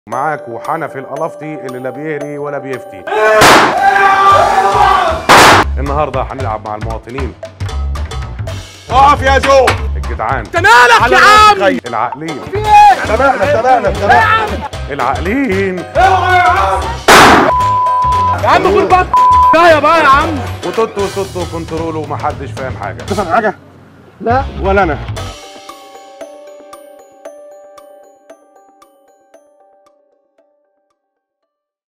معاكوا حنفي القلفتي اللي لا بيهري ولا بيفتي النهارده هنلعب مع المواطنين اقف يا جو الجدعان انت مالك يا عم العاقلين تابعنا تابعنا تابعنا العاقلين يا عم كل بط كفايه بقى يا عم وتوتو وتوتو كنترول ومحدش فاهم حاجه تفهم حاجه لا ولا انا